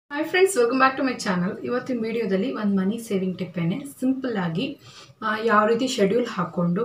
hi friends welcome back to my channel ಇವತ್ತಿನ ವಿಡಿಯೋದಲ್ಲಿ ಒಂದು ಮನಿ ಸೇವಿಂಗ್ ಟಿಪ್ಪೇನೆ ಸಿಂಪಲ್ ಆಗಿ ಆ, ಯಾವ ರೀತಿ ಶೆಡ್ಯೂಲ್ ಹಾಕ್ಕೊಂಡು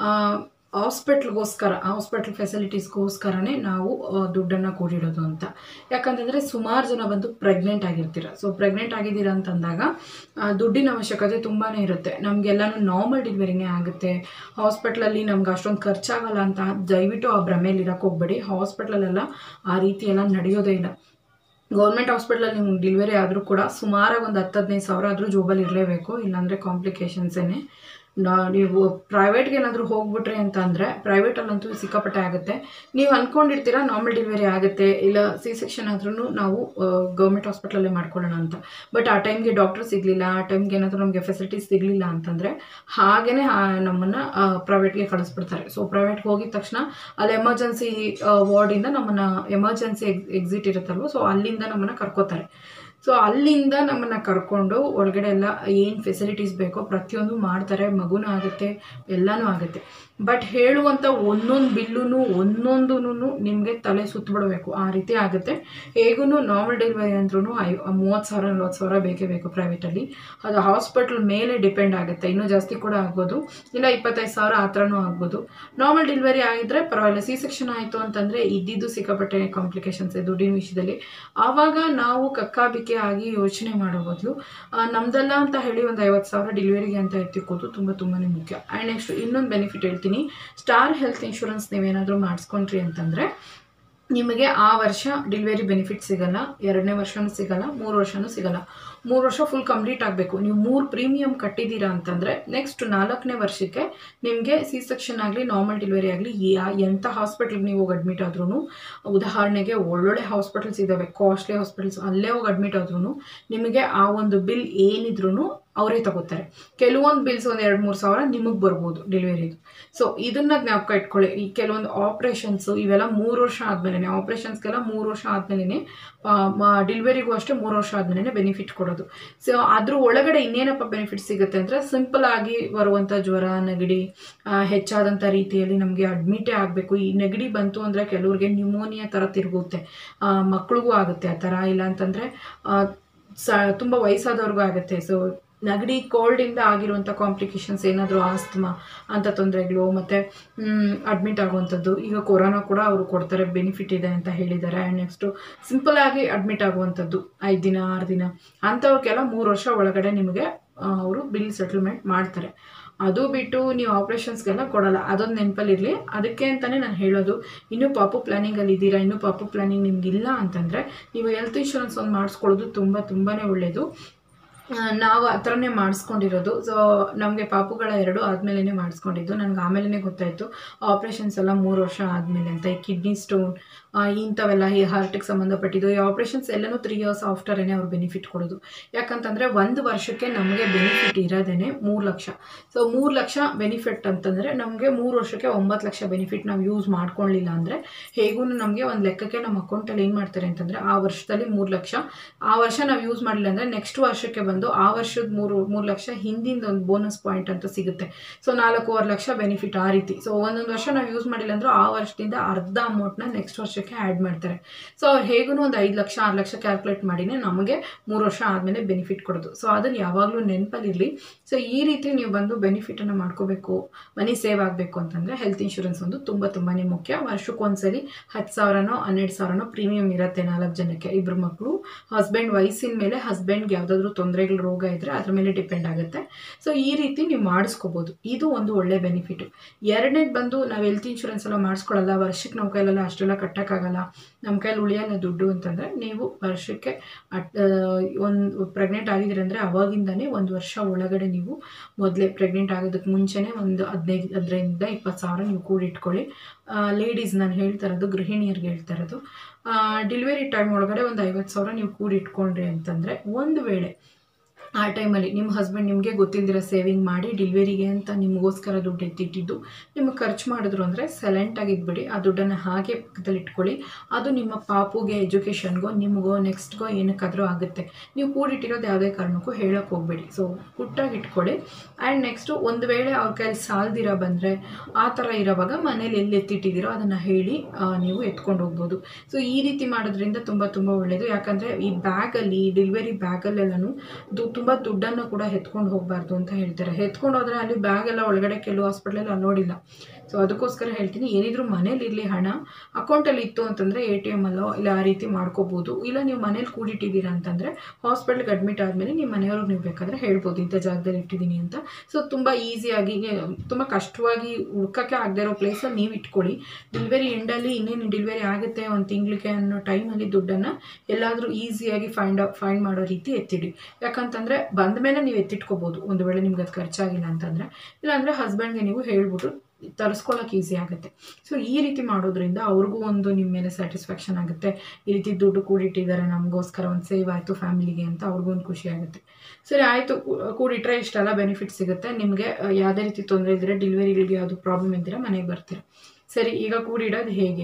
ಹಾಸ್ಪಿಟ್ಲ್ಗೋಸ್ಕರ ಹಾಸ್ಪಿಟ್ಲ್ ಫೆಸಿಲಿಟೀಸ್ಗೋಸ್ಕರನೇ ನಾವು ದುಡ್ಡನ್ನು ಕೂಡಿಡೋದು ಅಂತ ಯಾಕಂತಂದರೆ ಸುಮಾರು ಜನ ಬಂದು ಪ್ರೆಗ್ನೆಂಟ್ ಆಗಿರ್ತೀರ ಸೊ ಪ್ರೆಗ್ನೆಂಟ್ ಆಗಿದ್ದೀರ ಅಂತಂದಾಗ ಆ, ದುಡ್ಡಿನ ಅವಶ್ಯಕತೆ ತುಂಬಾ ಇರುತ್ತೆ ನಮಗೆಲ್ಲನೂ ನಾರ್ಮಲ್ ಡೆಲಿವರಿನೇ ಆಗುತ್ತೆ ಹಾಸ್ಪಿಟ್ಲಲ್ಲಿ ನಮ್ಗೆ ಅಷ್ಟೊಂದು ಖರ್ಚಾಗಲ್ಲ ಅಂತ ದಯವಿಟ್ಟು ಆ ಭ್ರಮೇಲಿ ಇರೋಕ್ಕೆ ಹೋಗ್ಬೇಡಿ ಹಾಸ್ಪಿಟ್ಲಲ್ಲೆಲ್ಲ ಆ ರೀತಿ ಎಲ್ಲ ನಡೆಯೋದೇ ಇಲ್ಲ ಗೌರ್ಮೆಂಟ್ ಹಾಸ್ಪಿಟ್ಲಲ್ಲಿ ನಿಮ್ಗೆ ಡೆಲಿವರಿ ಆದರೂ ಕೂಡ ಸುಮಾರಾಗಿ ಒಂದು ಹತ್ತು ಹದಿನೈದು ಸಾವಿರ ಆದರೂ ಜೋಬಲ್ಲಿ ಇರಲೇಬೇಕು ಇಲ್ಲಾಂದರೆ ಕಾಂಪ್ಲಿಕೇಶನ್ಸೇನೆ ನಾ ನೀವು ಪ್ರೈವೇಟ್ಗೆ ಏನಾದರೂ ಹೋಗ್ಬಿಟ್ರಿ ಅಂತ ಅಂದರೆ ಪ್ರೈವೇಟಲ್ಲಂತೂ ಸಿಕ್ಕಾಪಟ್ಟೆ ಆಗುತ್ತೆ ನೀವು ಅಂದ್ಕೊಂಡಿರ್ತೀರ ನಾರ್ಮಲ್ ಡೆಲಿವರಿ ಆಗುತ್ತೆ ಇಲ್ಲ ಸಿ ಸೆಕ್ಷನ್ ಆದ್ರೂ ನಾವು ಗೌರ್ಮೆಂಟ್ ಹಾಸ್ಪಿಟ್ಲಲ್ಲೇ ಮಾಡ್ಕೊಳ್ಳೋಣ ಅಂತ ಬಟ್ ಆ ಟೈಮ್ಗೆ ಡಾಕ್ಟರ್ ಸಿಗಲಿಲ್ಲ ಆ ಟೈಮ್ಗೆ ಏನಾದರೂ ನಮಗೆ ಫೆಸಿಲಿಟೀಸ್ ಸಿಗಲಿಲ್ಲ ಅಂತಂದರೆ ಹಾಗೇ ನಮ್ಮನ್ನು ಪ್ರೈವೇಟ್ಗೆ ಕಳಿಸ್ಬಿಡ್ತಾರೆ ಸೊ ಪ್ರೈವೇಟ್ಗೆ ಹೋಗಿದ ತಕ್ಷಣ ಅಲ್ಲಿ ಎಮರ್ಜೆನ್ಸಿ ವಾರ್ಡಿಂದ ನಮ್ಮನ್ನು ಎಮರ್ಜೆನ್ಸಿ ಎಕ್ಸ್ ಎಕ್ಸಿಟ್ ಇರುತ್ತಲ್ವ ಸೊ ಅಲ್ಲಿಂದ ನಮ್ಮನ್ನು ಕರ್ಕೋತಾರೆ ಸೊ ಅಲ್ಲಿಂದ ನಮ್ಮನ್ನು ಕರ್ಕೊಂಡು ಒಳಗಡೆ ಎಲ್ಲ ಏನು ಫೆಸಿಲಿಟೀಸ್ ಬೇಕೋ ಪ್ರತಿಯೊಂದು ಮಾಡ್ತಾರೆ ಮಗುನೂ ಆಗುತ್ತೆ ಎಲ್ಲನೂ ಆಗುತ್ತೆ ಬಟ್ ಹೇಳುವಂಥ ಒಂದೊಂದು ಬಿಲ್ಲೂ ಒಂದೊಂದೂ ನಿಮಗೆ ತಲೆ ಸುತ್ತಬಿಡಬೇಕು ಆ ರೀತಿ ಆಗುತ್ತೆ ಹೇಗೂ ನಾರ್ಮಲ್ ಡೆಲಿವರಿ ಅಂದ್ರೂ ಐ ಮೂವತ್ತು ಸಾವಿರ ನಲ್ವತ್ತು ಸಾವಿರ ಬೇಕೇ ಬೇಕು ಪ್ರೈವೇಟಲ್ಲಿ ಅದು ಹಾಸ್ಪಿಟ್ಲ್ ಮೇಲೆ ಡಿಪೆಂಡ್ ಆಗುತ್ತೆ ಇನ್ನೂ ಜಾಸ್ತಿ ಕೂಡ ಆಗ್ಬೋದು ಇಲ್ಲ ಇಪ್ಪತ್ತೈದು ಸಾವಿರ ಆ ಥರನೂ ಆಗ್ಬೋದು ನಾರ್ಮಲ್ ಡೆಲಿವರಿ ಆಗಿದ್ರೆ ಪರವಾಗಿಲ್ಲ ಸಿ ಸೆಕ್ಷನ್ ಆಯಿತು ಅಂತಂದರೆ ಇದ್ದಿದ್ದು ಸಿಕ್ಕಾಪಟ್ಟೆ ಕಾಂಪ್ಲಿಕೇಶನ್ಸ್ ದುಡ್ಡಿನ ವಿಷಯದಲ್ಲಿ ಆವಾಗ ನಾವು ಕಕ್ಕಾಬಿಕ್ಕೆ ಆಗಿ ಯೋಚನೆ ಮಾಡೋ ಬದಲು ನಮ್ದಲ್ಲ ಅಂತ ಹೇಳಿ ಒಂದು ಐವತ್ತು ಸಾವಿರ ಡೆಲಿವರಿಗೆ ಅಂತ ಎತ್ತಿಕ್ಕೋದು ತುಂಬ ತುಂಬಾ ಮುಖ್ಯ ಆ್ಯಂಡ್ ನೆಕ್ಸ್ಟ್ ಇನ್ನೊಂದು ಬೆನಿಫಿಟ್ ಹೇಳ್ತೀನಿ ಸ್ಟಾರ್ ಹೆಲ್ತ್ ಇನ್ಶೂರೆನ್ಸ್ ನೀವೇನಾದರೂ ಮಾಡಿಸ್ಕೊಂಡ್ರಿ ಅಂತಂದರೆ ನಿಮಗೆ ಆ ವರ್ಷ ಡೆಲಿವರಿ ಬೆನಿಫಿಟ್ ಸಿಗಲ್ಲ ಎರಡನೇ ವರ್ಷನೂ ಸಿಗಲ್ಲ ಮೂರು ವರ್ಷನೂ ಸಿಗಲ್ಲ ಮೂರು ವರ್ಷ ಫುಲ್ ಕಂಪ್ಲೀಟ್ ಆಗಬೇಕು ನೀವು ಮೂರು ಪ್ರೀಮಿಯಂ ಕಟ್ಟಿದ್ದೀರಾ ಅಂತಂದರೆ ನೆಕ್ಸ್ಟ್ ನಾಲ್ಕನೇ ವರ್ಷಕ್ಕೆ ನಿಮಗೆ ಸಿ ಸೆಕ್ಷನ್ ಆಗಲಿ ನಾರ್ಮಲ್ ಡೆಲಿವರಿ ಆಗಲಿ ಎಂಥ ಹಾಸ್ಪಿಟ್ಲಿಗೆ ನೀವು ಹೋಗಿ ಅಡ್ಮಿಟ್ ಆದ್ರೂ ಉದಾಹರಣೆಗೆ ಒಳ್ಳೊಳ್ಳೆ ಹಾಸ್ಪಿಟಲ್ಸ್ ಇದ್ದಾವೆ ಕಾಸ್ಟ್ಲಿ ಹಾಸ್ಪಿಟಲ್ಸ್ ಅಲ್ಲೇ ಹೋಗಿ ಅಡ್ಮಿಟ್ ಆದ್ರೂ ನಿಮಗೆ ಆ ಒಂದು ಬಿಲ್ ಏನಿದ್ರೂ ಅವರೇ ತಗೋತಾರೆ ಕೆಲವೊಂದು ಬಿಲ್ಸ್ ಒಂದು ಎರಡು ಮೂರು ಸಾವಿರ ನಿಮಗೆ ಬರ್ಬೋದು ಡೆಲಿವರಿದು ಸೊ ಇದನ್ನ ಜ್ಞಾಪಕ ಇಟ್ಕೊಳ್ಳಿ ಈ ಕೆಲವೊಂದು ಆಪ್ರೇಷನ್ಸು ಇವೆಲ್ಲ ಮೂರು ವರ್ಷ ಆದಮೇಲೆ ಆಪ್ರೇಷನ್ಸ್ಗೆಲ್ಲ ಮೂರು ವರ್ಷ ಆದಮೇಲೆ ಡೆಲಿವರಿಗೂ ಅಷ್ಟೇ ಮೂರು ವರ್ಷ ಆದಮೇಲೆ ಬೆನಿಫಿಟ್ ಕೊಡೋದು ಸೊ ಅದ್ರ ಒಳಗಡೆ ಇನ್ನೇನಪ್ಪ ಬೆನಿಫಿಟ್ ಸಿಗುತ್ತೆ ಅಂದರೆ ಸಿಂಪಲ್ ಆಗಿ ಬರುವಂಥ ಜ್ವರ ನೆಗಡಿ ಆ, ಹೆಚ್ಚಾದಂಥ ರೀತಿಯಲ್ಲಿ ನಮಗೆ ಅಡ್ಮಿಟೇ ಆಗಬೇಕು ಈ ನೆಗಡಿ ಬಂತು ಅಂದರೆ ಕೆಲವ್ರಿಗೆ ನ್ಯೂಮೋನಿಯಾ ಥರ ತಿರುಗುತ್ತೆ ಆ, ಮಕ್ಳಿಗೂ ಆಗುತ್ತೆ ಆ ಥರ ಇಲ್ಲ ಅಂತಂದರೆ ಸ ತುಂಬ ವಯಸ್ಸಾದವ್ರಿಗೂ ಆಗುತ್ತೆ ಸೊ ನೆಗಡಿ ಕೋಲ್ಡಿಂದ ಆಗಿರುವಂಥ ಕಾಂಪ್ಲಿಕೇಶನ್ಸ್ ಏನಾದರೂ ಆಸ್ತಮಾ ಅಂಥ ತೊಂದರೆಗಳು ಮತ್ತು ಅಡ್ಮಿಟ್ ಆಗುವಂಥದ್ದು ಈಗ ಕೊರೋನಾ ಕೂಡ ಅವರು ಕೊಡ್ತಾರೆ ಬೆನಿಫಿಟ್ ಇದೆ ಅಂತ ಹೇಳಿದ್ದಾರೆ ಆ್ಯಂಡ್ ನೆಕ್ಸ್ಟು ಸಿಂಪಲ್ ಆಗಿ ಅಡ್ಮಿಟ್ ಆಗುವಂಥದ್ದು ಐದು ದಿನ ಆರು ದಿನ ಅಂಥವ್ರಿಗೆಲ್ಲ ಮೂರು ವರ್ಷ ಒಳಗಡೆ ನಿಮಗೆ ಅವರು ಬಿಲ್ ಸೆಟಲ್ಮೆಂಟ್ ಮಾಡ್ತಾರೆ ಅದು ಬಿಟ್ಟು ನೀವು ಆಪ್ರೇಷನ್ಸ್ಗೆಲ್ಲ ಕೊಡಲ್ಲ ಅದೊಂದು ನೆನಪಲ್ಲಿರಲಿ ಅದಕ್ಕೆ ಅಂತಲೇ ನಾನು ಹೇಳೋದು ಇನ್ನೂ ಪಾಪು ಪ್ಲ್ಯಾನಿಂಗಲ್ಲಿ ಇದ್ದೀರಾ ಇನ್ನೂ ಪಾಪು ಪ್ಲ್ಯಾನಿಂಗ್ ನಿಮ್ಗೆ ಇಲ್ಲ ಅಂತಂದರೆ ನೀವು ಹೆಲ್ತ್ ಇನ್ಶೂರೆನ್ಸ್ ಒಂದು ಮಾಡಿಸ್ಕೊಳ್ಳೋದು ತುಂಬ ತುಂಬಾ ಒಳ್ಳೆಯದು ಆ, ನಾವು ಆ ಥರನೇ ಮಾಡಿಸ್ಕೊಂಡಿರೋದು ಸೊ ನಮಗೆ ಪಾಪುಗಳ ಎರಡು ಆದಮೇಲೆ ಮಾಡಿಸ್ಕೊಂಡಿದ್ದು ನನಗೆ ಆಮೇಲೆ ಗೊತ್ತಾಯಿತು ಆಪ್ರೇಷನ್ಸ್ ಎಲ್ಲ ಮೂರು ವರ್ಷ ಆದಮೇಲೆ ಅಂತ ಈ ಕಿಡ್ನಿ ಸ್ಟೋನ್ ಇಂಥವೆಲ್ಲ ಈ ಹಾರ್ಟಿಗೆ ಸಂಬಂಧಪಟ್ಟಿದ್ದು ಈ ಆಪ್ರೇಷನ್ಸ್ ಎಲ್ಲನೂ ತ್ರೀ ಇಯರ್ಸ್ ಆಫ್ಟರೇನೆ ಅವ್ರು ಬೆನಿಫಿಟ್ ಕೊಡೋದು ಯಾಕಂತಂದರೆ ಒಂದು ವರ್ಷಕ್ಕೆ ನಮಗೆ ಬೆನಿಫಿಟ್ ಇರೋದೇ ಮೂರು ಲಕ್ಷ ಸೊ ಮೂರು ಲಕ್ಷ ಬೆನಿಫಿಟ್ ಅಂತಂದರೆ ನಮಗೆ ಮೂರು ವರ್ಷಕ್ಕೆ ಒಂಬತ್ತು ಲಕ್ಷ ಬೆನಿಫಿಟ್ ನಾವು ಯೂಸ್ ಮಾಡ್ಕೊಳ್ಳಿಲ್ಲ ಅಂದರೆ ಹೇಗೂ ನಮಗೆ ಒಂದು ಲೆಕ್ಕಕ್ಕೆ ನಮ್ಮ ಅಕೌಂಟಲ್ಲಿ ಏನು ಮಾಡ್ತಾರೆ ಅಂತಂದರೆ ಆ ವರ್ಷದಲ್ಲಿ ಮೂರು ಲಕ್ಷ ಆ ವರ್ಷ ನಾವು ಯೂಸ್ ಮಾಡಲಿಲ್ಲ ಅಂದರೆ ನೆಕ್ಸ್ಟ್ ವರ್ಷಕ್ಕೆ ಬಂದು ಆ ವರ್ಷದ ಮೂರು ಮೂರು ಲಕ್ಷ ಹಿಂದಿಂದ ಒಂದು ಬೋನಸ್ ಪಾಯಿಂಟ್ ಅಂತ ಸಿಗುತ್ತೆ ಸೊ ನಾಲ್ಕೂವರೆ ಲಕ್ಷ ಬೆನಿಫಿಟ್ ಆ ರೀತಿ ಸೊ ಒಂದೊಂದು ವರ್ಷ ನಾವು ಯೂಸ್ ಮಾಡಿಲ್ಲ ಅಂದರೂ ಆ ವರ್ಷದಿಂದ ಅರ್ಧ ಅಮೌಂಟ್ನ ನೆಕ್ಸ್ಟ್ ವರ್ಷಕ್ಕೆ ಆ್ಯಡ್ ಮಾಡ್ತಾರೆ ಸೊ ಅವ್ರು ಹೇಗೂ ಒಂದು ಐದು ಲಕ್ಷ ಆರು ಲಕ್ಷ ಕ್ಯಾಲ್ಕುಲೇಟ್ ಮಾಡಿನೇ ನಮಗೆ ಮೂರು ವರ್ಷ ಆದಮೇಲೆ ಬೆನಿಫಿಟ್ ಕೊಡೋದು ಸೊ ಅದನ್ನು ಯಾವಾಗಲೂ ನೆನಪಲ್ಲಿರಲಿ ಸೊ ಈ ರೀತಿ ನೀವು ಬಂದು ಬೆನಿಫಿಟನ್ನು ಮಾಡ್ಕೋಬೇಕು ಮನಿ ಸೇವ್ ಆಗಬೇಕು ಅಂತಂದರೆ ಹೆಲ್ತ್ ಇನ್ಶೂರೆನ್ಸ್ ಒಂದು ತುಂಬ ತುಂಬಾ ಮುಖ್ಯ ವರ್ಷಕ್ಕೊಂದ್ಸರಿ ಹತ್ತು ಸಾವಿರನೋ ಹನ್ನೆರಡು ಸಾವಿರನೋ ಪ್ರೀಮಿಯಂ ಇರುತ್ತೆ ನಾಲ್ಕು ಜನಕ್ಕೆ ಇಬ್ಬರು ಮಕ್ಕಳು ಹಸ್ಬೆಂಡ್ ವಯಸ್ಸಿನ ಮೇಲೆ ಹಸ್ಬೆಂಡ್ಗೆ ಯಾವುದಾದ್ರೂ ತೊಂದರೆಗಳು ರೋಗ ಇದ್ದರೆ ಅದ್ರ ಮೇಲೆ ಡಿಪೆಂಡ್ ಆಗುತ್ತೆ ಸೊ ಈ ರೀತಿ ನೀವು ಮಾಡಿಸ್ಕೋಬೋದು ಇದು ಒಂದು ಒಳ್ಳೆ ಬೆನಿಫಿಟು ಎರಡನೇದು ಬಂದು ನಾವು ಹೆಲ್ತ್ ಇನ್ಶೂರೆನ್ಸ್ ಎಲ್ಲ ಮಾಡಿಸ್ಕೊಳ್ಳಲ್ಲ ವರ್ಷಕ್ಕೆ ನಮ್ಮ ಕೈಲೆಲ್ಲ ಅಷ್ಟೆಲ್ಲ ಕಟ್ಟೋಕ್ಕಾಗಲ್ಲ ನಮ್ಮ ಕೈಲಿ ಉಳಿಯಲ್ಲ ದುಡ್ಡು ಅಂತಂದರೆ ನೀವು ವರ್ಷಕ್ಕೆ ಅಟ್ ಒಂದು ಪ್ರೆಗ್ನೆಂಟ್ ಆಗಿದ್ದೀರಿ ಅಂದರೆ ಅವಾಗಿಂದನೇ ಒಂದು ವರ್ಷ ಒಳಗಡೆ ನೀವು ಮೊದಲೇ ಪ್ರೆಗ್ನೆಂಟ್ ಆಗೋದಕ್ಕೆ ಮುಂಚೆನೇ ಒಂದು ಹದಿನೈದು ಹದಿನೈದರಿಂದ ಇಪ್ಪತ್ತು ಸಾವಿರ ನೀವು ಕೂಡಿಟ್ಕೊಳ್ಳಿ ಲೇಡೀಸ್ ನಾನು ಹೇಳ್ತಾ ಇರೋದು ಗೃಹಿಣಿಯರಿಗೆ ಹೇಳ್ತಾ ಇರೋದು ಡೆಲಿವರಿ ಟೈಮ್ ಒಳಗಡೆ ಒಂದು ಐವತ್ತು ಸಾವಿರ ನೀವು ಕೂಡಿಟ್ಕೊಂಡ್ರಿ ಅಂತಂದರೆ ಒಂದು ವೇಳೆ ಆ ಟೈಮಲ್ಲಿ ನಿಮ್ಮ ಹಸ್ಬೆಂಡ್ ನಿಮಗೆ ಗೊತ್ತಿಲ್ದಿರ ಸೇವಿಂಗ್ ಮಾಡಿ ಡಿಲಿವರಿಗೆ ಅಂತ ನಿಮಗೋಸ್ಕರ ದುಡ್ಡು ಎತ್ತಿಟ್ಟಿದ್ದು ನಿಮಗೆ ಖರ್ಚು ಮಾಡಿದ್ರು ಅಂದರೆ ಸೈಲೆಂಟಾಗಿ ಇದ್ಬಿಡಿ ಆ ದುಡ್ಡನ್ನು ಹಾಗೆ ಪಕ್ಕದಲ್ಲಿ ಇಟ್ಕೊಳ್ಳಿ ಅದು ನಿಮ್ಮ ಪಾಪುಗೆ ಎಜುಕೇಷನ್ಗೋ ನಿಮಗೋ ನೆಕ್ಸ್ಟ್ಗೋ ಏನಕ್ಕಾದರೂ ಆಗುತ್ತೆ ನೀವು ಕೂಡಿಟ್ಟಿರೋದು ಯಾವುದೇ ಕಾರಣಕ್ಕೂ ಹೇಳೋಕ್ಕೆ ಹೋಗಬೇಡಿ ಸೊ ಪುಟ್ಟಾಗಿ ಇಟ್ಕೊಳ್ಳಿ ಆ್ಯಂಡ್ ನೆಕ್ಸ್ಟು ಒಂದು ವೇಳೆ ಅವ್ರ ಕೈಲಿ ಸಾಲ್ದಿರ ಬಂದರೆ ಆ ಥರ ಇರೋವಾಗ ಮನೇಲಿ ಎಲ್ಲಿ ಎತ್ತಿಟ್ಟಿದ್ದೀರೋ ಅದನ್ನು ಹೇಳಿ ಆ, ನೀವು ಎತ್ಕೊಂಡು ಹೋಗ್ಬೋದು ಸೊ ಈ ರೀತಿ ಮಾಡೋದ್ರಿಂದ ತುಂಬ ತುಂಬ ಒಳ್ಳೆಯದು ಯಾಕಂದರೆ ಈ ಬ್ಯಾಗಲ್ಲಿ ಡೆಲಿವರಿ ಬ್ಯಾಗಲ್ಲೆಲ್ಲನೂ ದು ತುಂಬ ದುಡ್ಡನ್ನು ಕೂಡ ಎತ್ಕೊಂಡು ಹೋಗಬಾರ್ದು ಅಂತ ಹೇಳ್ತಾರೆ ಎತ್ಕೊಂಡು ಹೋದರೆ ಅಲ್ಲಿ ಬ್ಯಾಗ್ ಎಲ್ಲ ಒಳಗಡೆ ಕೆಲವು ಹಾಸ್ಪಿಟ್ಲಲ್ಲಿ ಅಲ್ಲೋಡಿಲ್ಲ ಸೊ ಅದಕ್ಕೋಸ್ಕರ ಹೇಳ್ತೀನಿ ಏನಿದ್ರು ಮನೇಲಿ ಇರಲಿ ಹಣ ಅಕೌಂಟಲ್ಲಿ ಇತ್ತು ಅಂತಂದರೆ ಎ ಟಿ ಎಮ್ಮಲ್ಲೋ ಇಲ್ಲ ಆ ರೀತಿ ಮಾಡ್ಕೋಬೋದು ಇಲ್ಲ ನೀವು ಮನೇಲಿ ಕೂಡಿಟ್ಟಿದ್ದೀರಾ ಅಂತಂದರೆ ಹಾಸ್ಪಿಟ್ಲಿಗೆ ಅಡ್ಮಿಟ್ ಆದಮೇಲೆ ನಿಮ್ಮ ಮನೆಯವ್ರಿಗೆ ನೀವು ಬೇಕಾದರೆ ಹೇಳ್ಬೋದು ಇಂಥ ಜಾಗದಲ್ಲಿ ಇಟ್ಟಿದ್ದೀನಿ ಅಂತ ಸೊ ತುಂಬ ಈಸಿಯಾಗಿ ತುಂಬ ಕಷ್ಟವಾಗಿ ಹುಡ್ಕೋಕ್ಕೆ ಆಗದೆ ಇರೋ ಪ್ಲೇಸಲ್ಲಿ ನೀವು ಇಟ್ಕೊಳ್ಳಿ ಡೆಲಿವರಿ ಎಂಡಲ್ಲಿ ಇನ್ನೇನು ಡೆಲಿವರಿ ಆಗುತ್ತೆ ಒಂದು ತಿಂಗಳಿಗೆ ಅನ್ನೋ ಟೈಮಲ್ಲಿ ದುಡ್ಡನ್ನು ಎಲ್ಲಾದರೂ ಈಸಿಯಾಗಿ ಫೈಂಡ್ ಫೈಂಡ್ ಮಾಡೋ ರೀತಿ ಎತ್ತಿಡಿ ಯಾಕಂತಂದರೆ ಬಂದ ಮೇಲೆ ನೀವು ಎತ್ತಿಟ್ಕೋಬೋದು ಒಂದು ವೇಳೆ ನಿಮ್ಗೆ ಅದು ಖರ್ಚಾಗಿಲ್ಲ ಅಂತಂದರೆ ಇಲ್ಲಾಂದರೆ ಹಸ್ಬೆಂಡ್ಗೆ ನೀವು ಹೇಳ್ಬಿಟ್ಟು ತರಿಸ್ಕೊಳ್ಳೋಕೆ ಈಸಿ ಆಗುತ್ತೆ ಸೊ ಈ ರೀತಿ ಮಾಡೋದ್ರಿಂದ ಅವ್ರಿಗೂ ಒಂದು ನಿಮ್ಮ ಮೇಲೆ ಸ್ಯಾಟಿಸ್ಫ್ಯಾಕ್ಷನ್ ಆಗುತ್ತೆ ಈ ರೀತಿ ದುಡ್ಡು ಕೂಡಿಟ್ಟಿದ್ದಾರೆ ನಮಗೋಸ್ಕರ ಒಂದು ಸೇವ್ ಆಯಿತು ಫ್ಯಾಮಿಲಿಗೆ ಅಂತ ಅವ್ರಿಗೂ ಒಂದು ಖುಷಿ ಆಗುತ್ತೆ ಸರಿ ಆಯಿತು ಕೂಡಿಟ್ರೆ ಇಷ್ಟೆಲ್ಲ ಬೆನಿಫಿಟ್ ಸಿಗುತ್ತೆ ನಿಮಗೆ ಯಾವುದೇ ರೀತಿ ತೊಂದರೆ ಇದ್ದರೆ ಡೆಲಿವರಿಗಳಿಗೆ ಯಾವುದು ಪ್ರಾಬ್ಲಮ್ ಇದ್ದರೆ ಮನೆಗೆ ಬರ್ತೀರ ಸರಿ ಈಗ ಕೂಡಿಡೋದು ಹೇಗೆ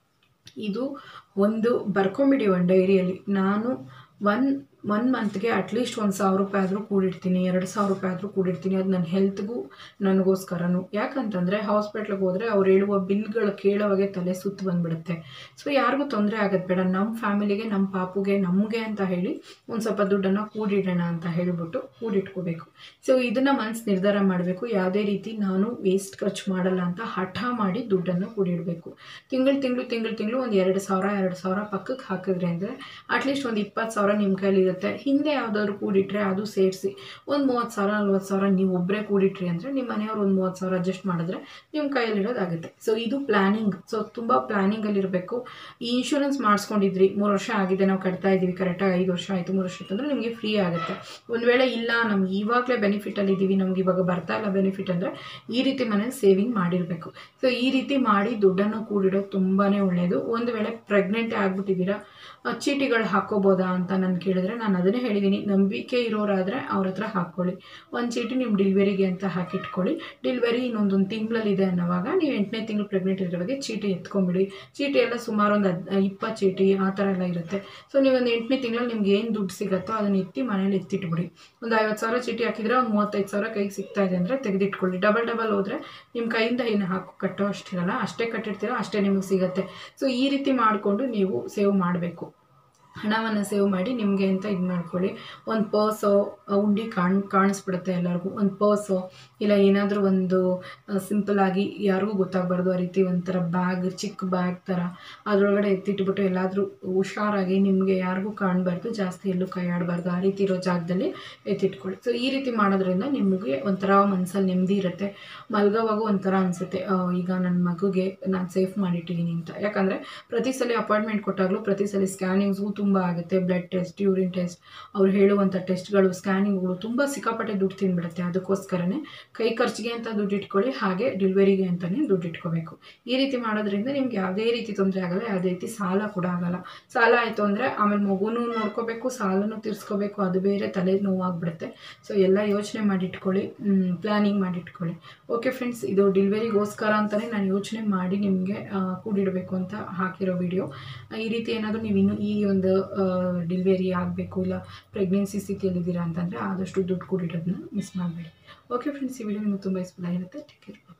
ಇದು ಒಂದು ಬರ್ಕೊಂಬಿಡಿ ಒಂದು ಡೈರಿಯಲ್ಲಿ ನಾನು ಒನ್ ಒನ್ ಮಂತ್ಗೆ ಅಟ್ಲೀಸ್ಟ್ ಒಂದು ಸಾವಿರ ರೂಪಾಯಿ ಆದರೂ ಕೂಡಿಡ್ತೀನಿ ಎರಡು ಸಾವಿರ ರೂಪಾಯಿ ಆದರೂ ಕೂಡಿಡ್ತೀನಿ ಅದು ನನ್ನ ಹೆಲ್ತ್ಗೂ ನನಗೋಸ್ಕರನೂ ಯಾಕಂತಂದರೆ ಹಾಸ್ಪಿಟ್ಲಿಗೆ ಹೋದರೆ ಅವ್ರು ಹೇಳುವ ಬಿಲ್ಗಳು ಕೇಳೋವಾಗೆ ತಲೆ ಸುತ್ತು ಬಂದುಬಿಡುತ್ತೆ ಸೊ ಯಾರಿಗೂ ತೊಂದರೆ ಆಗೋದು ಬೇಡ ನಮ್ಮ ಫ್ಯಾಮಿಲಿಗೆ ನಮ್ಮ ಪಾಪುಗೆ ನಮಗೆ ಅಂತ ಹೇಳಿ ಒಂದು ಸ್ವಲ್ಪ ದುಡ್ಡನ್ನು ಕೂಡಿಡೋಣ ಅಂತ ಹೇಳಿಬಿಟ್ಟು ಕೂಡಿಟ್ಕೋಬೇಕು ಸೊ ಇದನ್ನು ಮನಸ್ಸು ನಿರ್ಧಾರ ಮಾಡಬೇಕು ಯಾವುದೇ ರೀತಿ ನಾನು ವೇಸ್ಟ್ ಖರ್ಚು ಮಾಡಲ್ಲ ಅಂತ ಹಠ ಮಾಡಿ ದುಡ್ಡನ್ನು ಕೂಡಿಡಬೇಕು ತಿಂಗಳು ತಿಂಗಳು ತಿಂಗಳು ತಿಂಗಳು ಒಂದು ಎರಡು ಸಾವಿರ ಎರಡು ಸಾವಿರ ಪಕ್ಕಕ್ಕೆ ಹಾಕಿದ್ರೆ ಅಂದರೆ ಅಟ್ಲೀಸ್ಟ್ ಒಂದು ಇಪ್ಪತ್ತು ಸಾವಿರ ನಿಮ್ಮ ಕೈಲಿ ಇರುತ್ತೆ ಹಿಂದೆ ಯಾವುದಾದ್ರು ಕೂಡಿಟ್ರೆ ಅದು ಸೇರಿಸಿ ಒಂದು ಮೂವತ್ತು ಸಾವಿರ ನಲ್ವತ್ತು ಸಾವಿರ ನೀವು ಒಬ್ಬರೇ ಕೂಡಿಟ್ರಿ ಅಂದರೆ ನಿಮ್ಮ ಮನೆಯವ್ರು ಒಂದು ಮೂವತ್ತು ಸಾವಿರ ಅಡ್ಜಸ್ಟ್ ಮಾಡಿದ್ರೆ ನಿಮ್ಮ ಕೈಯಲ್ಲಿರೋದಾಗುತ್ತೆ ಸೊ ಇದು ಪ್ಲ್ಯಾನಿಂಗ್ ಸೊ ತುಂಬ ಪ್ಲ್ಯಾನಿಂಗಲ್ಲಿರಬೇಕು ಈ ಇನ್ಶೂರೆನ್ಸ್ ಮಾಡಿಸ್ಕೊಂಡಿದ್ರಿ ಮೂರು ವರ್ಷ ಆಗಿದೆ ನಾವು ಕಟ್ತಾ ಇದ್ದೀವಿ ಕರೆಕ್ಟಾಗಿ ಐದು ವರ್ಷ ಆಯಿತು ಮೂರು ವರ್ಷ ಆಯ್ತು ಅಂದರೆ ನಿಮಗೆ ಫ್ರೀ ಆಗುತ್ತೆ ಒಂದು ವೇಳೆ ಇಲ್ಲ ನಮ್ಗೆ ಇವಾಗಲೇ ಬೆನಿಫಿಟಲ್ಲಿ ಇದ್ದೀವಿ ನಮ್ಗೆ ಇವಾಗ ಬರ್ತಾ ಇಲ್ಲ ಬೆನಿಫಿಟ್ ಅಂದರೆ ಈ ರೀತಿ ಮನೇಲಿ ಸೇವಿಂಗ್ ಮಾಡಿರಬೇಕು ಸೊ ಈ ರೀತಿ ಮಾಡಿ ದುಡ್ಡನ್ನು ಕೂಡಿಡೋದು ತುಂಬಾ ಒಳ್ಳೆಯದು ಒಂದು ವೇಳೆ ಪ್ರೆಗ್ನೆಂಟೇ ಆಗ್ಬಿಟ್ಟಿದ್ದೀರಾ ಆ, ಚೀಟಿಗಳು ಹಾಕೋಬೋದಾ ಅಂತ ನಾನು ಕೇಳಿದ್ರೆ ನಾನು ಅದನ್ನೇ ಹೇಳಿದ್ದೀನಿ ನಂಬಿಕೆ ಇರೋರಾದರೆ ಅವ್ರ ಹತ್ರ ಹಾಕ್ಕೊಳ್ಳಿ ಒಂದು ಚೀಟಿ ನಿಮ್ಮ ಡಿಲಿವರಿಗೆ ಅಂತ ಹಾಕಿಟ್ಕೊಳ್ಳಿ ಡಿಲಿವರಿ ಇನ್ನೊಂದೊಂದು ತಿಂಗಳಲ್ಲಿದೆ ಅನ್ನೋವಾಗ ನೀವು ಎಂಟನೇ ತಿಂಗಳು ಪ್ರೆಗ್ನೆಂಟ್ ಇರೋವಾಗ ಚೀಟಿ ಎತ್ಕೊಂಬಿಡಿ ಚೀಟಿ ಎಲ್ಲ ಸುಮಾರು ಒಂದು ಹದ್ ಇಪ್ಪತ್ತು ಚೀಟಿ ಆ ಥರ ಎಲ್ಲ ಇರುತ್ತೆ ಸೊ ನೀವು ಒಂದು ಎಂಟನೇ ತಿಂಗಳಲ್ಲಿ ನಿಮ್ಗೆ ಏನು ದುಡ್ಡು ಸಿಗುತ್ತೋ ಅದನ್ನ ಎತ್ತಿ ಮನೇಲಿ ಎತ್ತಿಟ್ಬಿಡಿ ಒಂದು ಐವತ್ತು ಸಾವಿರ ಚೀಟಿ ಹಾಕಿದ್ರೆ ಒಂದು ಮೂವತ್ತೈದು ಸಾವಿರ ಕೈಗೆ ಸಿಗ್ತಾ ಇದೆ ಅಂದರೆ ತೆಗೆದಿಟ್ಕೊಳ್ಳಿ ಡಬಲ್ ಡಬಲ್ ಹೋದರೆ ನಿಮ್ಮ ಕೈಯಿಂದ ಏನು ಹಾಕೋ ಕಟ್ಟೋ ಅಷ್ಟಿರಲ್ಲ ಅಷ್ಟೇ ಕಟ್ಟಿರ್ತೀರೋ ಅಷ್ಟೇ ನಿಮಗೆ ಸಿಗುತ್ತೆ ಸೊ ಈ ರೀತಿ ಮಾಡಿಕೊಂಡು ನೀವು ಸೇವ್ ಮಾಡಬೇಕು ಹಣವನ್ನು ಸೇವ್ ಮಾಡಿ ನಿಮಗೆ ಅಂತ ಇದು ಮಾಡ್ಕೊಳ್ಳಿ ಒಂದು ಪರ್ಸೋ ಉಂಡಿ ಕಾಣ್ ಕಾಣಿಸ್ಬಿಡುತ್ತೆ ಎಲ್ಲರಿಗೂ ಒಂದು ಪರ್ಸೋ ಇಲ್ಲ ಏನಾದರೂ ಒಂದು ಸಿಂಪಲ್ ಆಗಿ ಯಾರಿಗೂ ಗೊತ್ತಾಗಬಾರ್ದು ಆ ರೀತಿ ಒಂಥರ ಬ್ಯಾಗ್ ಚಿಕ್ಕ ಬ್ಯಾಗ್ ಥರ ಅದರೊಳಗಡೆ ಎತ್ತಿಟ್ಬಿಟ್ಟು ಎಲ್ಲಾದರೂ ಹುಷಾರಾಗಿ ನಿಮಗೆ ಯಾರಿಗೂ ಕಾಣಬಾರ್ದು ಜಾಸ್ತಿ ಎಲ್ಲೂ ಕೈ ಆಡಬಾರ್ದು ಆ ರೀತಿ ಇರೋ ಜಾಗದಲ್ಲಿ ಎತ್ತಿಟ್ಕೊಳ್ಳಿ ಸೊ ಈ ರೀತಿ ಮಾಡೋದ್ರಿಂದ ನಿಮಗೆ ಒಂಥರ ಮನಸ್ಸಲ್ಲಿ ನೆಮ್ಮದಿ ಇರುತ್ತೆ ಮಲ್ಗೋವಾಗೂ ಒಂಥರ ಅನಿಸುತ್ತೆ ಈಗ ನನ್ನ ಮಗುಗೆ ನಾನು ಸೇಫ್ ಮಾಡಿಟ್ಟಿದ್ದೀನಿ ಅಂತ ಯಾಕಂದರೆ ಪ್ರತಿ ಸಲ ಅಪಾಯಿಂಟ್ಮೆಂಟ್ ಕೊಟ್ಟಾಗಲೂ ಪ್ರತಿ ಸಲ ಸ್ಕ್ಯಾನಿಂಗ್ಸ್ಗೂ ತುಂಬ ಆಗುತ್ತೆ ಬ್ಲಡ್ ಟೆಸ್ಟ್ ಯೂರಿನ್ ಟೆಸ್ಟ್ ಅವ್ರು ಹೇಳುವಂಥ ಟೆಸ್ಟ್ಗಳು ಸ್ಕ್ಯಾನಿಂಗ್ಗಳು ತುಂಬ ಸಿಕ್ಕಾಪಟ್ಟೆ ದುಡ್ಡು ತಿಂದ್ಬಿಡುತ್ತೆ ಅದಕ್ಕೋಸ್ಕರನೇ ಕೈ ಖರ್ಚಿಗೆ ಅಂತ ದುಡ್ಡು ಇಟ್ಕೊಳ್ಳಿ ಹಾಗೆ ಡೆಲಿವರಿಗೆ ಅಂತಲೇ ದುಡ್ಡು ಇಟ್ಕೋಬೇಕು ಈ ರೀತಿ ಮಾಡೋದ್ರಿಂದ ನಿಮ್ಗೆ ಯಾವುದೇ ರೀತಿ ತೊಂದರೆ ಆಗಲ್ಲ ಯಾವುದೇ ರೀತಿ ಸಾಲ ಕೂಡ ಆಗಲ್ಲ ಸಾಲ ಆಯಿತು ಅಂದರೆ ಆಮೇಲೆ ಮಗುನೂ ನೋಡ್ಕೋಬೇಕು ಸಾಲನೂ ತೀರಿಸ್ಕೋಬೇಕು ಅದು ಬೇರೆ ತಲೆ ನೋವಾಗ್ಬಿಡುತ್ತೆ ಸೊ ಎಲ್ಲ ಯೋಚನೆ ಮಾಡಿಟ್ಕೊಳ್ಳಿ ಪ್ಲ್ಯಾನಿಂಗ್ ಮಾಡಿಟ್ಕೊಳ್ಳಿ ಓಕೆ ಫ್ರೆಂಡ್ಸ್ ಇದು ಡೆಲಿವರಿಗೋಸ್ಕರ ಅಂತಲೇ ನಾನು ಯೋಚನೆ ಮಾಡಿ ನಿಮಗೆ ಕೂಡಿಡಬೇಕು ಅಂತ ಹಾಕಿರೋ ವಿಡಿಯೋ ಈ ರೀತಿ ಏನಾದರೂ ನೀವು ಇನ್ನೂ ಈ ಒಂದು ಡೆಲಿವರಿ ಆಗಬೇಕು ಇಲ್ಲ ಪ್ರೆಗ್ನೆನ್ಸಿ ಸ್ಥಿತಿಯಲ್ಲಿದ್ದೀರಾ ಅಂತಂದರೆ ಆದಷ್ಟು ದುಡ್ಡು ಕೂಡಿಡೋದನ್ನ ಮಿಸ್ ಮಾಡಬೇಡಿ ಓಕೆ ಫ್ರೆಂಡ್ಸ್ ಈ ವಿಡಿಯೋ ನಿಮಗೆ ತುಂಬ ಇಷ್ಟ ಆಗಿರುತ್ತೆ ಟೇಕ್ ಕೇರ್